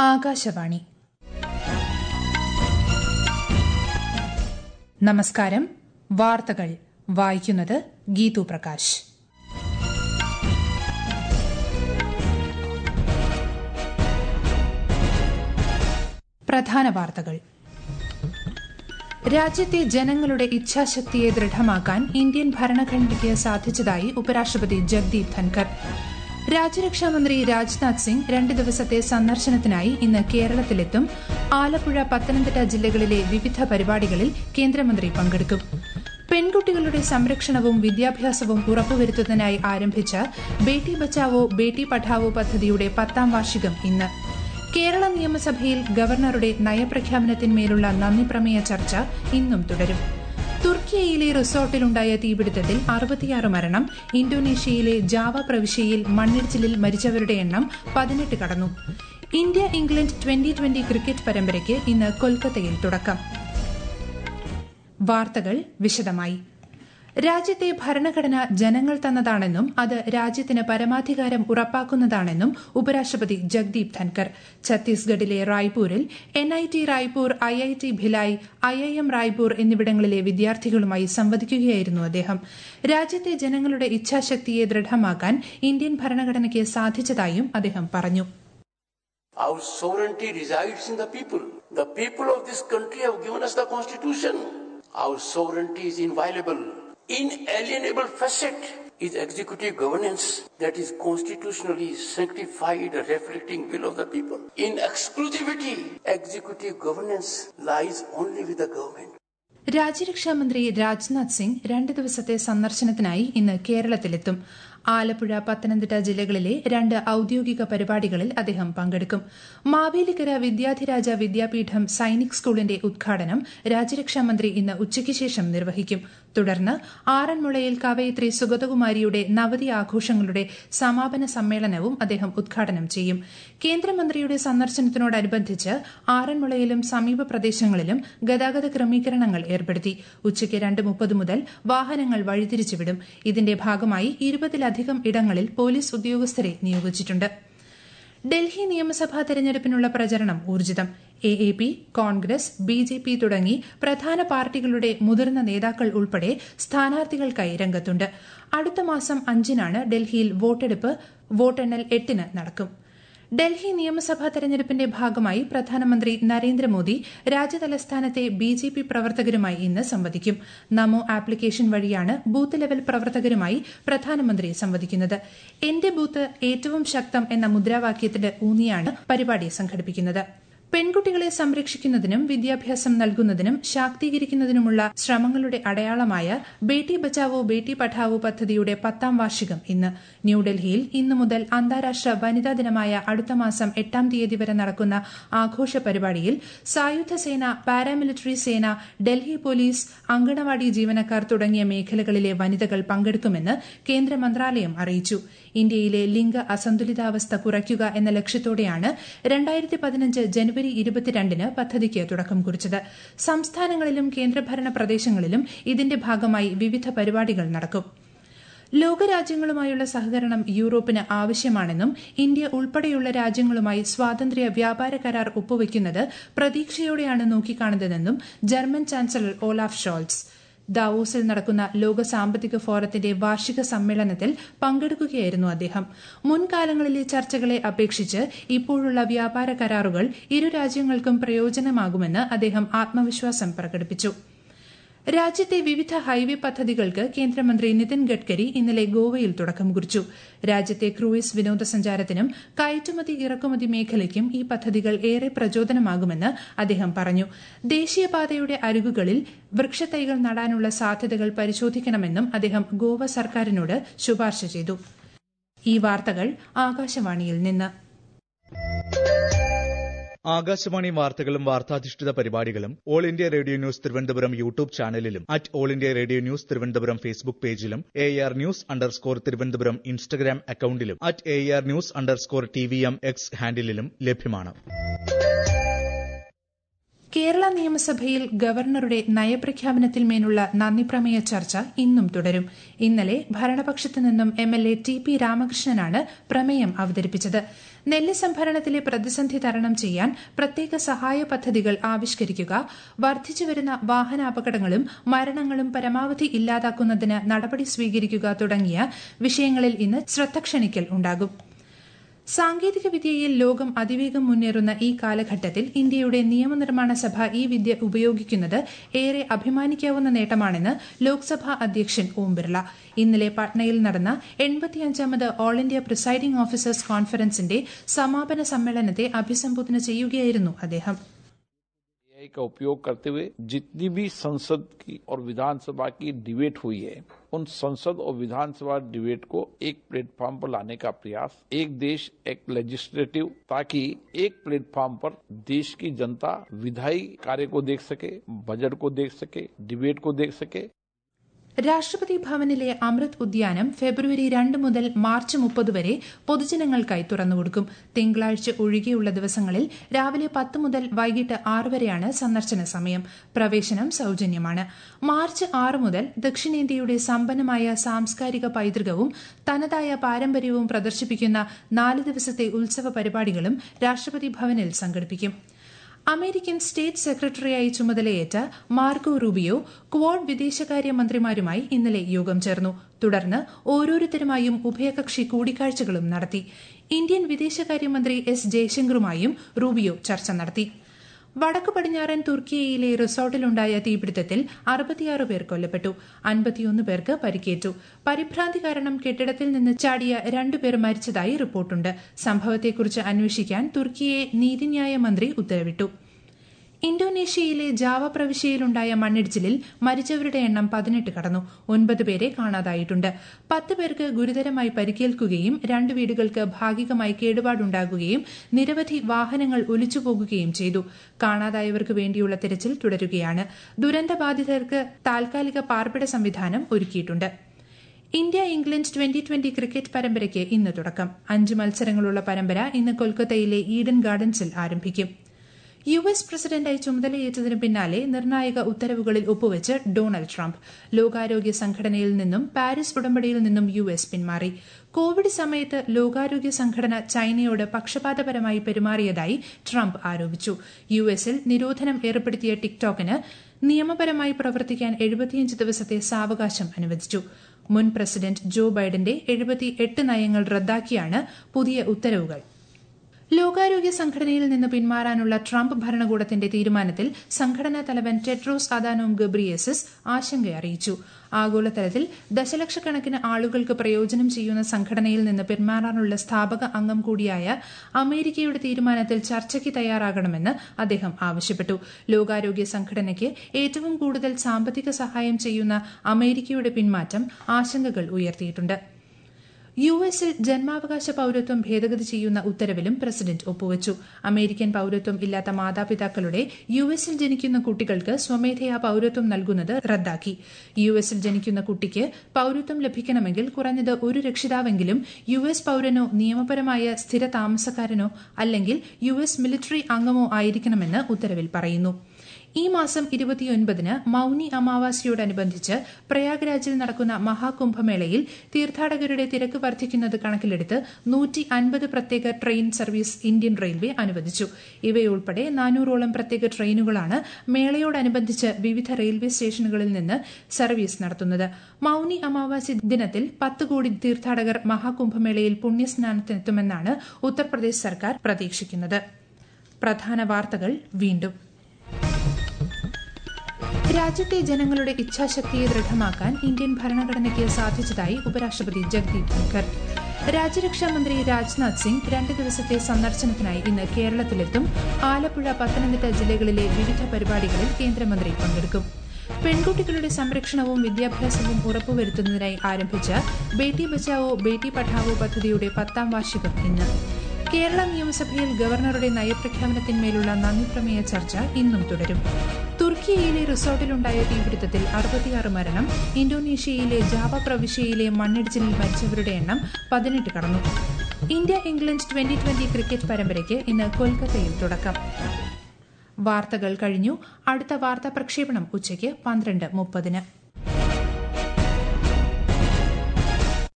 ആകാശവാണി നമസ്കാരം വാർത്തകൾ വായിക്കുന്നത് ഗീതു പ്രകാശ് പ്രധാന വാർത്തകൾ രാജ്യത്തെ ജനങ്ങളുടെ ഇച്ഛാശക്തിയെ ദൃഢമാക്കാൻ ഇന്ത്യൻ ഭരണഘടനയ്ക്ക് സാധിച്ചതായി ഉപരാഷ്ട്രപതി ജഗ്ദീപ് ധൻഖർ രാജ്യരക്ഷാമന്ത്രി രാജ്നാഥ് സിംഗ് രണ്ട് ദിവസത്തെ സന്ദർശനത്തിനായി ഇന്ന് കേരളത്തിലെത്തും ആലപ്പുഴ പത്തനംതിട്ട ജില്ലകളിലെ വിവിധ പരിപാടികളിൽ കേന്ദ്രമന്ത്രി പങ്കെടുക്കും പെൺകുട്ടികളുടെ സംരക്ഷണവും വിദ്യാഭ്യാസവും ഉറപ്പുവരുത്തുന്നതിനായി ആരംഭിച്ച ബേട്ടി ബച്ചാവോ ബേട്ടി പഠാവോ പദ്ധതിയുടെ പത്താം വാർഷികം ഇന്ന് കേരള നിയമസഭയിൽ ഗവർണറുടെ നയപ്രഖ്യാപനത്തിന്മേലുള്ള നന്ദിപ്രമേയ ചർച്ച ഇന്നും തുടരും തുർക്കിയയിലെ റിസോർട്ടിലുണ്ടായ തീപിടുത്തത്തിൽ അറുപത്തിയാറ് മരണം ഇന്തോനേഷ്യയിലെ ജാവ പ്രവിശ്യയിൽ മണ്ണിടിച്ചിലിൽ മരിച്ചവരുടെ എണ്ണം പതിനെട്ട് കടന്നു India England twenty twenty cricket പരമ്പരയ്ക്ക് ഇന്ന് കൊൽക്കത്തയിൽ തുടക്കം വാർത്തകൾ വിശദമായി രാജ്യത്തെ ഭരണഘടന ജനങ്ങൾ തന്നതാണെന്നും അത് രാജ്യത്തിന് പരമാധികാരം ഉറപ്പാക്കുന്നതാണെന്നും ഉപരാഷ്ട്രപതി ജഗ്ദീപ് ധൻകർ ഛത്തീസ്ഗഡിലെ റായ്പൂരിൽ N I T Raipur I I T Bhilai I I M Raipur എന്നിവിടങ്ങളിലെ വിദ്യാർത്ഥികളുമായി സംവദിക്കുകയായിരുന്നു അദ്ദേഹം രാജ്യത്തെ ജനങ്ങളുടെ ഇച്ഛാശക്തിയെ ദൃഢമാക്കാൻ ഇന്ത്യൻ ഭരണഘടനയ്ക്ക് സാധിച്ചതായും അദ്ദേഹം പറഞ്ഞു Our sovereignty resides in the people. The people of this country have given us the constitution. Our sovereignty is inviolable. Inalienable facet is executive governance that is constitutionally sanctified, reflecting will of the people. In exclusivity, executive governance lies only with the government. രാജ്യരക്ഷാമന്ത്രി രാജ്നാഥ് സിംഗ് രണ്ട് ദിവസത്തെ സന്ദർശനത്തിനായി ഇന്ന് കേരളത്തിലെത്തും ആലപ്പുഴ പത്തനംതിട്ട ജില്ലകളിലെ രണ്ട് ഔദ്യോഗിക പരിപാടികളിൽ അദ്ദേഹം പങ്കെടുക്കും മാവേലിക്കര വിദ്യാധിരാജ വിദ്യാപീഠം സൈനിക് സ്കൂളിന്റെ ഉദ്ഘാടനം രാജ്യരക്ഷാമന്ത്രി ഇന്ന് ഉച്ചയ്ക്ക് ശേഷം നിർവഹിക്കും തുടർന്ന് ആറന്മുളയിൽ കവയിത്രി സുഗതകുമാരിയുടെ നവതി ആഘോഷങ്ങളുടെ സമാപന സമ്മേളനവും അദ്ദേഹം ഉദ്ഘാടനം ചെയ്യും കേന്ദ്രമന്ത്രിയുടെ സന്ദർശനത്തിനോടനുബന്ധിച്ച് ആറന്മുളയിലും സമീപ പ്രദേശങ്ങളിലും ഗതാഗത ക്രമീകരണങ്ങൾ ഏർപ്പെടുത്തി ഉച്ചയ്ക്ക് രണ്ട് മുപ്പത് മുതൽ വാഹനങ്ങൾ വഴിതിരിച്ചുവിടും ഇതിന്റെ ഭാഗമായി ഇരുപതിലധികം ഇടങ്ങളിൽ പോലീസ് ഉദ്യോഗസ്ഥരെ നിയോഗിച്ചിട്ടുണ്ട് ഡൽഹി നിയമസഭാ തെരഞ്ഞെടുപ്പിനുള്ള പ്രചരണം ഊർജിതം A A P Congress B J P തുടങ്ങി പ്രധാന പാർട്ടികളുടെ മുതിർന്ന നേതാക്കൾ ഉൾപ്പെടെ സ്ഥാനാർത്ഥികൾക്കായി രംഗത്തുണ്ട് അടുത്ത മാസം അഞ്ചിനാണ് ഡൽഹിയിൽ വോട്ടെടുപ്പ് വോട്ടെണ്ണൽ എട്ടിന് നടക്കും ഡൽഹി നിയമസഭാ തെരഞ്ഞെടുപ്പിന്റെ ഭാഗമായി പ്രധാനമന്ത്രി നരേന്ദ്രമോദി രാജ്യതലസ്ഥാനത്തെ ബി ജെ പി പ്രവർത്തകരുമായി ഇന്ന് സംവദിക്കും നമോ ആപ്ലിക്കേഷൻ വഴിയാണ് ബൂത്ത് ലെവൽ പ്രവർത്തകരുമായി പ്രധാനമന്ത്രി സംവദിക്കുന്നത് എന്റെ ബൂത്ത് ഏറ്റവും ശക്തം എന്ന മുദ്രാവാക്യത്തിന്റെ ഊന്നിയാണ് പരിപാടി സംഘടിപ്പിക്കുന്നത് പെൺകുട്ടികളെ സംരക്ഷിക്കുന്നതിനും വിദ്യാഭ്യാസം നൽകുന്നതിനും ശാക്തീകരിക്കുന്നതിനുമുള്ള ശ്രമങ്ങളുടെ അടയാളമായ ബേട്ടി ബച്ചാവോ ബേട്ടി പഠാവോ പദ്ധതിയുടെ പത്താം വാർഷികം ഇന്ന് ന്യൂഡൽഹിയിൽ ഇന്നു മുതൽ അന്താരാഷ്ട്ര വനിതാ ദിനമായ അടുത്ത മാസം എട്ടാം തീയതി വരെ നടക്കുന്ന ആഘോഷ പരിപാടിയിൽ സായുധ സേന പാരാമിലിറ്ററി സേന ഡൽഹി പോലീസ് അങ്കണവാടി ജീവനക്കാർ തുടങ്ങിയ മേഖലകളിലെ വനിതകൾ പങ്കെടുക്കുമെന്ന് കേന്ദ്ര മന്ത്രാലയം അറിയിച്ചു ഇന്ത്യയിലെ ലിംഗ അസന്തുലിതാവസ്ഥ കുറയ്ക്കുക എന്ന ലക്ഷ്യത്തോടെയാണ് രണ്ടായിരത്തി പതിനഞ്ച് ജനുവരി ഇരുപത്തിരണ്ടിന് പദ്ധതിക്ക് തുടക്കം കുറിച്ചത് സംസ്ഥാനങ്ങളിലും കേന്ദ്രഭരണ പ്രദേശങ്ങളിലും ഇതിന്റെ ഭാഗമായി വിവിധ പരിപാടികൾ നടക്കും ലോകരാജ്യങ്ങളുമായുള്ള സഹകരണം യൂറോപ്പിന് ആവശ്യമാണെന്നും ഇന്ത്യ ഉൾപ്പെടെയുള്ള രാജ്യങ്ങളുമായി സ്വാതന്ത്ര്യ വ്യാപാര കരാർ ഒപ്പുവയ്ക്കുന്നത് പ്രതീക്ഷയോടെയാണ് നോക്കിക്കാണുന്നതെന്നും ജർമ്മൻ ചാൻസലർ ഓലാഫ് ഷോൾസ് ദാവോസിൽ നടക്കുന്ന ലോക സാമ്പത്തിക ഫോറത്തിന്റെ വാർഷിക സമ്മേളനത്തിൽ പങ്കെടുക്കുകയായിരുന്നു അദ്ദേഹം മുൻകാലങ്ങളിലെ ചർച്ചകളെ അപേക്ഷിച്ച് ഇപ്പോഴുള്ള വ്യാപാര കരാറുകൾ ഇരു രാജ്യങ്ങൾക്കും പ്രയോജനമാകുമെന്ന് അദ്ദേഹം ആത്മവിശ്വാസം പ്രകടിപ്പിച്ചു രാജ്യത്തെ വിവിധ ഹൈവേ പദ്ധതികൾക്ക് കേന്ദ്രമന്ത്രി നിതിൻ ഗഡ്കരി ഇന്നലെ ഗോവയിൽ തുടക്കം കുറിച്ചു രാജ്യത്തെ ക്രൂയിസ് വിനോദസഞ്ചാരത്തിനും കയറ്റുമതി ഇറക്കുമതി മേഖലയ്ക്കും ഈ പദ്ധതികൾ ഏറെ പ്രചോദനമാകുമെന്ന് അദ്ദേഹം പറഞ്ഞു ദേശീയപാതയുടെ അരികുകളിൽ വൃക്ഷത്തൈകൾ നടാനുള്ള സാധ്യതകൾ പരിശോധിക്കണമെന്നും അദ്ദേഹം ഗോവ സർക്കാരിനോട് ശുപാർശ ചെയ്തു ഈ വാർത്തകൾ ആകാശവാണിയിൽ നിന്ന് ആകാശവാണി വാർത്തകളും വാർത്താധിഷ്ഠിത പരിപാടികളും all India radio news Thiruvananthapuram YouTube ചാനലിലും at all India radio news Thiruvananthapuram Facebook പേജിലും A R news underscore Thiruvananthapuram Instagram അക്കൌണ്ടിലും at A R news underscore T V M X ഹാൻഡിലും ലഭ്യമാണ് കേരള നിയമസഭയിൽ ഗവർണറുടെ നയപ്രഖ്യാപനത്തിന്മേലുള്ള നന്ദിപ്രമേയ ചർച്ച ഇന്നും തുടരും ഇന്നലെ ഭരണപക്ഷത്തു നിന്നും M L A T P രാമകൃഷ്ണനാണ് പ്രമേയം അവതരിപ്പിച്ചത് നെല്ല് സംഭരണത്തിലെ പ്രതിസന്ധി തരണം ചെയ്യാൻ പ്രത്യേക സഹായ പദ്ധതികൾ ആവിഷ്കരിക്കുക വർദ്ധിച്ചുവരുന്ന വാഹനാപകടങ്ങളും മരണങ്ങളും പരമാവധി ഇല്ലാതാക്കുന്നതിന് നടപടി സ്വീകരിക്കുക തുടങ്ങിയ വിഷയങ്ങളിൽ ഇന്ന് ശ്രദ്ധ ക്ഷണിക്കൽ ഉണ്ടാകും സാങ്കേതിക വിദ്യയിൽ ലോകം അതിവേഗം മുന്നേറുന്ന ഈ കാലഘട്ടത്തിൽ ഇന്ത്യയുടെ നിയമനിർമ്മാണ സഭ ഈ വിദ്യ ഉപയോഗിക്കുന്നത് ഏറെ അഭിമാനിക്കാവുന്ന നേട്ടമാണെന്ന് ലോക്സഭാ അധ്യക്ഷൻ ഓം ബിർള ഇന്നലെ പട്നയിൽ നടന്ന എൺപത്തിയഞ്ചാമത് ഓൾ ഇന്ത്യ പ്രിസൈഡിംഗ് ഓഫീസേഴ്സ് കോൺഫറൻസിന്റെ സമാപന സമ്മേളനത്തെ അഭിസംബോധന ചെയ്യുകയായിരുന്നു അദ്ദേഹം एआई का उपयोग करते हुए जितनी भी संसद की और विधानसभा की डिबेट हुई है उन संसद और विधानसभा डिबेट को एक प्लेटफॉर्म पर लाने का प्रयास एक देश एक लेजिस्लेटिव ताकि एक प्लेटफॉर्म पर देश की जनता विधायी कार्य को देख सके बजट को देख सके डिबेट को देख सके രാഷ്ട്രപതി ഭവനിലെ അമൃത് ഉദ്യാനം ഫെബ്രുവരി രണ്ട് മുതൽ മാർച്ച് മുപ്പത് വരെ പൊതുജനങ്ങൾക്കായി തുറന്നുകൊടുക്കും തിങ്കളാഴ്ച ഒഴികെയുള്ള ദിവസങ്ങളിൽ രാവിലെ പത്ത് മുതൽ വൈകിട്ട് ആറ് വരെയാണ് സന്ദർശന സമയം പ്രവേശനം സൌജന്യമാണ് മാർച്ച് ആറ് മുതൽ ദക്ഷിണേന്ത്യയുടെ സമ്പന്നമായ സാംസ്കാരിക പൈതൃകവും തനതായ പാരമ്പര്യവും പ്രദർശിപ്പിക്കുന്ന നാല് ദിവസത്തെ ഉത്സവ പരിപാടികളും രാഷ്ട്രപതി ഭവനിൽ സംഘടിപ്പിക്കും അമേരിക്കൻ സ്റ്റേറ്റ് സെക്രട്ടറിയായി ചുമതലയേറ്റ മാർക്കോ റൂബിയോ ക്വാഡ് വിദേശകാര്യ മന്ത്രിമാരുമായി ഇന്നലെ യോഗം ചേർന്നു തുടർന്ന് ഓരോരുത്തരുമായും ഉഭയകക്ഷി കൂടിക്കാഴ്ചകളും നടത്തി ഇന്ത്യൻ വിദേശകാര്യമന്ത്രി എസ് ജയശങ്കറുമായും റൂബിയോ ചർച്ച നടത്തി വടക്കു പടിഞ്ഞാറൻ തുർക്കിയയിലെ റിസോർട്ടിലുണ്ടായ തീപിടുത്തത്തിൽ അറുപത്തിയാറ് പേർ കൊല്ലപ്പെട്ടു അൻപത്തിയൊന്ന് പേർക്ക് പരിക്കേറ്റു പരിഭ്രാന്തി കാരണം കെട്ടിടത്തിൽ നിന്ന് ചാടിയ രണ്ടുപേർ മരിച്ചതായി റിപ്പോർട്ടുണ്ട് സംഭവത്തെക്കുറിച്ച് അന്വേഷിക്കാൻ തുർക്കിയെ നീതിന്യായ മന്ത്രി ഉത്തരവിട്ടു ഇന്തോനേഷ്യയിലെ ജാവ പ്രവിശ്യയിലുണ്ടായ മണ്ണിടിച്ചിലിൽ മരിച്ചവരുടെ എണ്ണം പതിനെട്ട് കടന്നു ഒൻപത് പേരെ കാണാതായിട്ടുണ്ട് പത്ത് പേർക്ക് ഗുരുതരമായി പരിക്കേൽക്കുകയും രണ്ട് വീടുകൾക്ക് ഭാഗികമായി കേടുപാടുണ്ടാകുകയും നിരവധി വാഹനങ്ങൾ ഒലിച്ചുപോകുകയും ചെയ്തു കാണാതായവർക്ക് വേണ്ടിയുള്ള തിരച്ചിൽ തുടരുകയാണ് ദുരന്തബാധിതർക്ക് താൽക്കാലിക പാർപ്പിട സംവിധാനം ഒരുക്കിയിട്ടുണ്ട് India England twenty twenty cricket പരമ്പരയ്ക്ക് ഇന്ന് തുടക്കം അഞ്ച് മത്സരങ്ങളുള്ള പരമ്പര ഇന്ന് കൊൽക്കത്തയിലെ ഈഡൻ ഗാർഡൻസിൽ ആരംഭിക്കും യു എസ് പ്രസിഡന്റായി ചുമതലയേറ്റതിന് പിന്നാലെ നിർണായക ഉത്തരവുകളിൽ ഒപ്പുവെച്ച് ഡൊണാൾഡ് ട്രംപ് ലോകാരോഗ്യ സംഘടനയിൽ നിന്നും പാരീസ് ഉടമ്പടിയിൽ നിന്നും യു എസ് പിന്മാറി കോവിഡ് സമയത്ത് ലോകാരോഗ്യ സംഘടന ചൈനയോട് പക്ഷപാതപരമായി പെരുമാറിയതായി ട്രംപ് ആരോപിച്ചു യു എസിൽ നിരോധനം ഏർപ്പെടുത്തിയ ടിക്ടോക്കിന് നിയമപരമായി പ്രവർത്തിക്കാൻ എഴുപത്തിയഞ്ച് ദിവസത്തെ സാവകാശം അനുവദിച്ചു മുൻ പ്രസിഡന്റ് ജോ ബൈഡന്റെ എഴുപത്തിയെട്ട് നയങ്ങൾ റദ്ദാക്കിയാണ് പുതിയ ഉത്തരവുകൾ ലോകാരോഗ്യ സംഘടനയിൽ നിന്ന് പിന്മാറാനുള്ള ട്രംപ് ഭരണകൂടത്തിന്റെ തീരുമാനത്തിൽ സംഘടനാ തലവൻ ടെഡ്രോസ് അദാനോം ഗബ്രിയേസസ് ആശങ്ക അറിയിച്ചു ആഗോളതലത്തിൽ ദശലക്ഷക്കണക്കിന് ആളുകൾക്ക് പ്രയോജനം ചെയ്യുന്ന സംഘടനയിൽ നിന്ന് പിന്മാറാനുള്ള സ്ഥാപക അംഗം കൂടിയായ അമേരിക്കയുടെ തീരുമാനത്തിൽ ചർച്ചയ്ക്ക് തയ്യാറാകണമെന്ന് അദ്ദേഹം ആവശ്യപ്പെട്ടു ലോകാരോഗ്യ സംഘടനയ്ക്ക് ഏറ്റവും കൂടുതൽ സാമ്പത്തിക സഹായം ചെയ്യുന്ന അമേരിക്കയുടെ പിന്മാറ്റം ആശങ്കകൾ ഉയർത്തിയിട്ടുണ്ട് യു എസിൽ ജന്മാവകാശ പൌരത്വം ഭേദഗതി ചെയ്യുന്ന ഉത്തരവിലും പ്രസിഡന്റ് ഒപ്പുവച്ചു അമേരിക്കൻ പൌരത്വം ഇല്ലാത്ത മാതാപിതാക്കളുടെ യു എസിൽ ജനിക്കുന്ന കുട്ടികൾക്ക് സ്വമേധയാ പൌരത്വം നൽകുന്നത് റദ്ദാക്കി യു എസിൽ ജനിക്കുന്ന കുട്ടിക്ക് പൌരത്വം ലഭിക്കണമെങ്കിൽ കുറഞ്ഞത് ഒരു രക്ഷിതാവെങ്കിലും യു എസ് പൌരനോ നിയമപരമായ സ്ഥിര താമസക്കാരനോ അല്ലെങ്കിൽ യു എസ് മിലിറ്ററി അംഗമോ ആയിരിക്കണമെന്ന് ഉത്തരവിൽ പറയുന്നു ഈ മാസം ഇരുപത്തിയൊൻപതിന് മൌനി അമാവാസിയോടനുബന്ധിച്ച് പ്രയാഗ്രാജിൽ നടക്കുന്ന മഹാകുംഭമേളയിൽ തീർത്ഥാടകരുടെ തിരക്ക് വർദ്ധിക്കുന്നത് കണക്കിലെടുത്ത് നൂറ്റി അൻപത് പ്രത്യേക ട്രെയിൻ സർവീസ് ഇന്ത്യൻ റെയിൽവേ അനുവദിച്ചു ഇവയുൾപ്പെടെ നാനൂറോളം പ്രത്യേക ട്രെയിനുകളാണ് മേളയോടനുബന്ധിച്ച് വിവിധ റെയിൽവേ സ്റ്റേഷനുകളിൽ നിന്ന് സർവീസ് നടത്തുന്നത് മൌനി അമാവാസി ദിനത്തിൽ പത്ത് കോടി തീർത്ഥാടകർ മഹാകുംഭമേളയിൽ പുണ്യസ്നാനത്തിനെത്തുമെന്നാണ് ഉത്തർപ്രദേശ് സർക്കാർ പ്രതീക്ഷിക്കുന്നത് പ്രധാന വാർത്തകൾ വീണ്ടും രാജ്യത്തെ ജനങ്ങളുടെ ഇച്ഛാശക്തിയെ ദൃഢമാക്കാൻ ഇന്ത്യൻ ഭരണഘടനയ്ക്ക് സാധിച്ചതായി ഉപരാഷ്ട്രപതി ജഗ്ദീപ് ധൻഖർ രാജ്യരക്ഷാ മന്ത്രി രാജ്നാഥ് സിംഗ് രണ്ട് ദിവസത്തെ സന്ദർശനത്തിനായി ഇന്ന് കേരളത്തിലെത്തും ആലപ്പുഴ പത്തനംതിട്ട ജില്ലകളിലെ വിവിധ പരിപാടികളിൽ കേന്ദ്രമന്ത്രി പങ്കെടുക്കും പെൺകുട്ടികളുടെ സംരക്ഷണവും വിദ്യാഭ്യാസവും ഉറപ്പുവരുത്തുന്നതിനായി ആരംഭിച്ച ബേട്ടി ബച്ചാവോ ബേട്ടി പഠാവോ പദ്ധതിയുടെ പത്താം വാർഷികം ഇന്ന് കേരള നിയമസഭയിൽ ഗവർണറുടെ നയപ്രഖ്യാപനത്തിന്മേലുള്ള നന്ദിപ്രമേയ ചർച്ച ഇന്നും തുടരും തുർക്കിയയിലെ റിസോർട്ടിലുണ്ടായ തീപിടുത്തത്തിൽ അറുപത്തിയാറ് മരണം ഇന്തോനേഷ്യയിലെ ജാവ പ്രവിശ്യയിലെ മണ്ണിടിച്ചിലിൽ മരിച്ചവരുടെ എണ്ണം പതിനെട്ട് കടന്നു India England twenty twenty cricket പരമ്പരയ്ക്ക് ഇന്ന് കൊൽക്കത്തയിൽ തുടക്കം വാർത്തകൾ കഴിഞ്ഞു അടുത്ത വാർത്താ പ്രക്ഷേപണം ഉച്ചയ്ക്ക് പന്ത്രണ്ട് മുപ്പതിന്